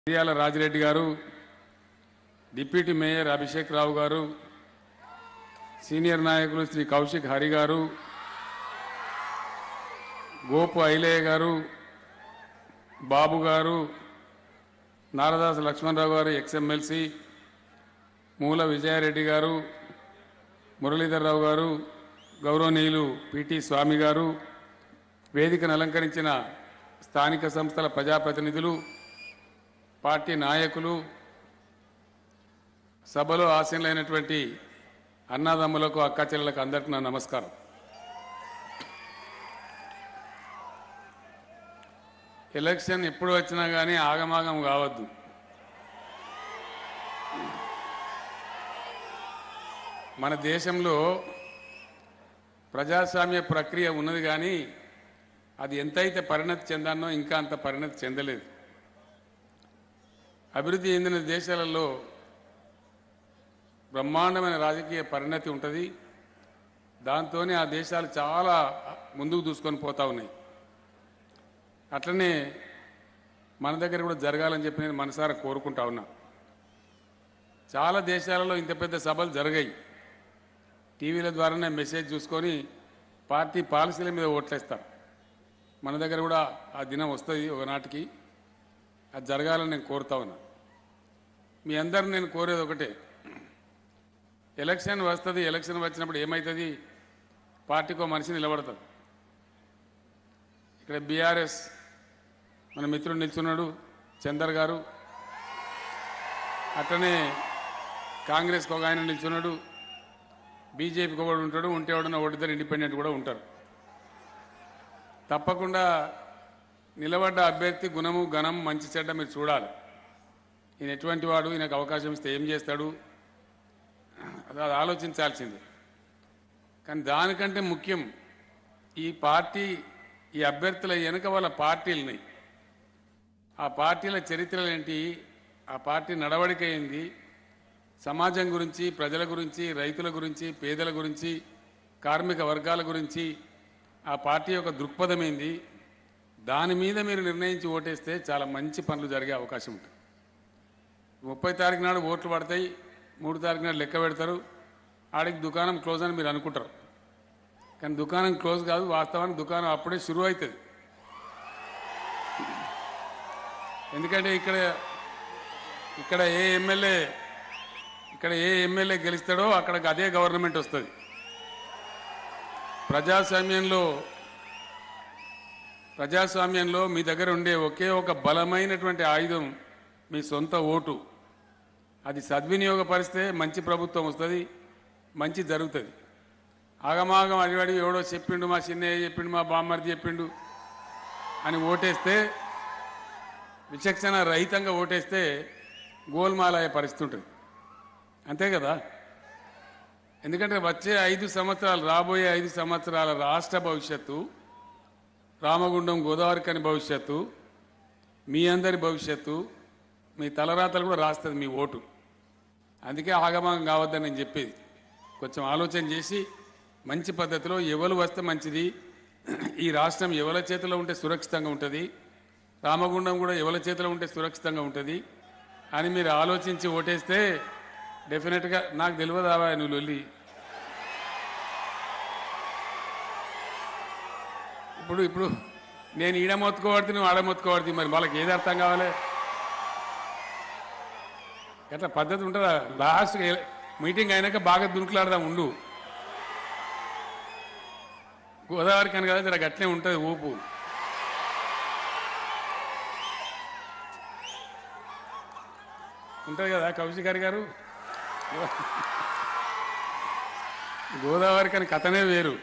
మిరియాల రాజిరెడ్డి గారు deputy mayor Abhishek రావు గారు సీనియర్ నాయకులు శ్రీ కౌశిక్ హరి గారు గోపు ఐలయ్య గారు బాబు గారు నారదాస్ లక్ష్మణరావు గారు ఎక్స్ఎమ్మెల్సీ మూల విజయారెడ్డి గారు మురళీధర్రావు గారు గౌరవనీయులు పిటి స్వామి గారు వేదికను అలంకరించిన స్థానిక సంస్థల ప్రజాప్రతినిధులు పార్టీ నాయకులు సభలో ఆశీనులైనటువంటి అన్నదమ్ములకు అక్క చెల్లెలకు అందరికీ నా నమస్కారం ఎలక్షన్ ఎప్పుడు వచ్చినా కానీ ఆగమాగం కావద్దు మన దేశంలో ప్రజాస్వామ్య ప్రక్రియ ఉన్నది కానీ అది ఎంతైతే పరిణతి చెందానో ఇంకా అంత పరిణతి చెందలేదు అభివృద్ధి చెందిన దేశాలలో బ్రహ్మాండమైన రాజకీయ పరిణతి ఉంటుంది దాంతోనే ఆ దేశాలు చాలా ముందుకు దూసుకొని పోతా ఉన్నాయి అట్లనే మన దగ్గర కూడా జరగాలని చెప్పి నేను మనసారా కోరుకుంటా ఉన్నా చాలా దేశాలలో ఇంత పెద్ద సభలు జరిగాయి టీవీల ద్వారానే మెసేజ్ చూసుకొని పార్టీ పాలసీల మీద ఓట్లేస్తారు మన దగ్గర కూడా ఆ దినం వస్తుంది ఒకనాటికి అది జరగాలని నేను కోరుతా ఉన్నా మీ అందరిని నేను కోరేది ఒకటే ఎలక్షన్ వస్తుంది ఎలక్షన్ వచ్చినప్పుడు ఏమవుతుంది పార్టీకో మనిషి నిలబడుతుంది ఇక్కడ బీఆర్ఎస్ మన మిత్రుడు నిల్చున్నాడు చందర్ గారు అట్లనే కాంగ్రెస్కి ఒక ఆయన నిల్చున్నాడు బీజేపీకి ఒకడు ఉంటాడు ఉంటే ఎవడన్నా ఒకటిద్దరు ఇండిపెండెంట్ కూడా ఉంటారు తప్పకుండా నిలబడ్డ అభ్యర్థి గుణము ఘనం మంచి చెడ్డ మీరు చూడాలి ఈయన ఎటువంటి వాడు ఈయనకు అవకాశం ఇస్తే ఏం చేస్తాడు అది అది ఆలోచించాల్సింది కానీ దానికంటే ముఖ్యం ఈ పార్టీ ఈ అభ్యర్థుల వెనుక వాళ్ళ పార్టీలని ఆ పార్టీల చరిత్రలు ఏంటి ఆ పార్టీ నడవడిక ఏంది సమాజం గురించి ప్రజల గురించి రైతుల గురించి పేదల గురించి కార్మిక వర్గాల గురించి ఆ పార్టీ యొక్క దృక్పథం ఏంది దాని మీద మీరు నిర్ణయించి ఓటేస్తే చాలా మంచి పనులు జరిగే అవకాశం ఉంటుంది ముప్పై తారీఖు నాడు ఓట్లు పడతాయి మూడు తారీఖు నాడు లెక్క పెడతారు ఆడికి దుకాణం క్లోజ్ అని మీరు అనుకుంటారు కానీ దుకాణం క్లోజ్ కాదు వాస్తవానికి దుకాణం అప్పుడే షురువు అవుతుంది ఎందుకంటే ఇక్కడ ఇక్కడ ఏ ఎమ్మెల్యే ఇక్కడ ఏ ఎమ్మెల్యే గెలుస్తాడో అక్కడికి అదే గవర్నమెంట్ వస్తుంది ప్రజాస్వామ్యంలో ప్రజాస్వామ్యంలో మీ దగ్గర ఉండే ఒకే ఒక బలమైనటువంటి ఆయుధం మీ సొంత ఓటు అది సద్వినియోగపరిస్తే మంచి ప్రభుత్వం వస్తుంది మంచి జరుగుతుంది ఆగమాగం అడివాడి ఎవడో చెప్పిండు మా చిన్నయ్య చెప్పిండు మా బామ్మర్ది చెప్పిండు అని ఓటేస్తే విచక్షణ రహితంగా ఓటేస్తే గోల్మాల అయ్యే పరిస్థితి ఉంటుంది అంతే కదా ఎందుకంటే వచ్చే ఐదు సంవత్సరాలు రాబోయే ఐదు సంవత్సరాల రాష్ట్ర భవిష్యత్తు రామగుండం గోదావరి కని భవిష్యత్తు మీ అందరి భవిష్యత్తు మీ తలరాతలు కూడా రాస్తుంది మీ ఓటు అందుకే ఆగమాగం కావద్దని నేను చెప్పేది కొంచెం ఆలోచన చేసి మంచి పద్ధతిలో ఎవరు వస్తే మంచిది ఈ రాష్ట్రం ఎవరి చేతిలో ఉంటే సురక్షితంగా ఉంటుంది రామగుండం కూడా ఎవరి చేతిలో ఉంటే సురక్షితంగా ఉంటుంది అని మీరు ఆలోచించి ఓటేస్తే డెఫినెట్గా నాకు తెలియదావా నువ్వు లొల్లి ఇప్పుడు ఇప్పుడు నేను ఈడ మొత్తుకోబడితే నువ్వు ఆడ మొత్తుకోబడితే మరి వాళ్ళకి ఏది అర్థం కావాలి ఎట్లా పద్ధతి ఉంటుందా లాస్ట్ మీటింగ్ అయినాక బాగా దునుకులాడదాం ఉండు గోదావరి కనుక కదా జర గట్లే ఉంటుంది ఊపు ఉంటుంది కదా కౌశిక్ గారి గారు గోదావరి కని కథనే వేరు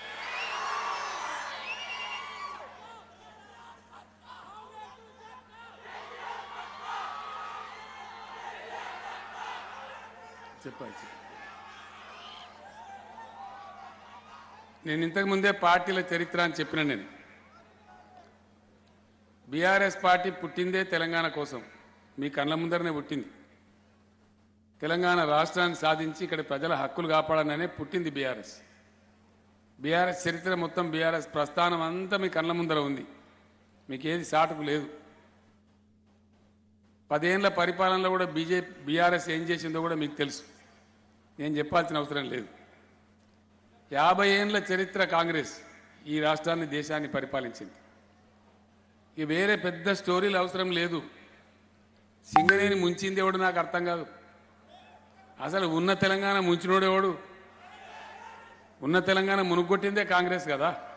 చెప్పాలి చెప్పు. నేను ఇంతకు ముందే పార్టీల చరిత్ర అని చెప్పిన నేను బీఆర్ఎస్ పార్టీ పుట్టిందే తెలంగాణ కోసం మీ కళ్ళ ముందరనే పుట్టింది తెలంగాణ రాష్ట్రాన్ని సాధించి ఇక్కడ ప్రజల హక్కులు కాపాడాలనే పుట్టింది బీఆర్ఎస్ బీఆర్ఎస్ చరిత్ర మొత్తం బీఆర్ఎస్ ప్రస్థానం అంతా మీ కళ్ళ ముందర ఉంది మీకు ఏది సాటుకు లేదు పదేళ్ల పరిపాలనలో కూడా బీజేపీ బీఆర్ఎస్ ఏం చేసిందో కూడా మీకు తెలుసు నేను చెప్పాల్సిన అవసరం లేదు యాభై ఏండ్ల చరిత్ర కాంగ్రెస్ ఈ రాష్ట్రాన్ని దేశాన్ని పరిపాలించింది ఇక వేరే పెద్ద స్టోరీలు అవసరం లేదు సింగరేణి ముంచింది ఎవడు నాకు అర్థం కాదు అసలు ఉన్న తెలంగాణ ముంచినోడు ఎవడు ఉన్న తెలంగాణ మునుగొట్టిందే కాంగ్రెస్ కదా